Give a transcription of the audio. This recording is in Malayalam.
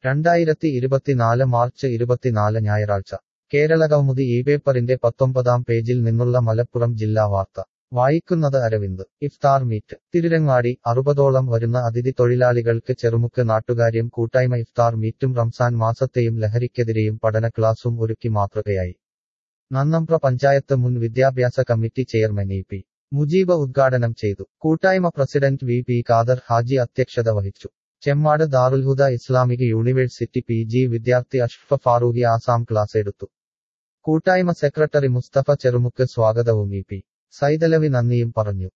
രണ്ടായിരത്തി ഇരുപത്തിനാല് മാർച്ച് ഇരുപത്തിനാല് ഞായറാഴ്ച കേരളകൗമുദി ഈ പേപ്പറിന്റെ പത്തൊമ്പതാം പേജിൽ നിന്നുള്ള മലപ്പുറം ജില്ലാ വാർത്ത വായിക്കുന്നത് അരവിന്ദ് ഇഫ്താർ മീറ്റ് തിരുരങ്ങാടി അറുപതോളം വരുന്ന അതിഥി തൊഴിലാളികൾക്ക് ചെറുമുക്ക് നാട്ടുകാര്യം കൂട്ടായ്മ ഇഫ്താർ മീറ്റും റംസാൻ മാസത്തെയും ലഹരിക്കെതിരെയും പഠന ക്ലാസും ഒരുക്കി മാതൃകയായി നന്നമ്പ്ര പഞ്ചായത്ത് മുൻ വിദ്യാഭ്യാസ committee chairman E P Mujeeb ഉദ്ഘാടനം ചെയ്തു കൂട്ടായ്മ president V P Khader Haji അധ്യക്ഷത വഹിച്ചു Chemmad Darul Huda Islamic university P G വിദ്യാർത്ഥി അഷ്ഫ ഫാറൂഖി ആസാം ക്ലാസ് എടുത്തു കൂട്ടായ്മ സെക്രട്ടറി മുസ്തഫ ചെറുമുക്ക് സ്വാഗതവും ഇ പി സൈതലവി നന്ദിയും പറഞ്ഞു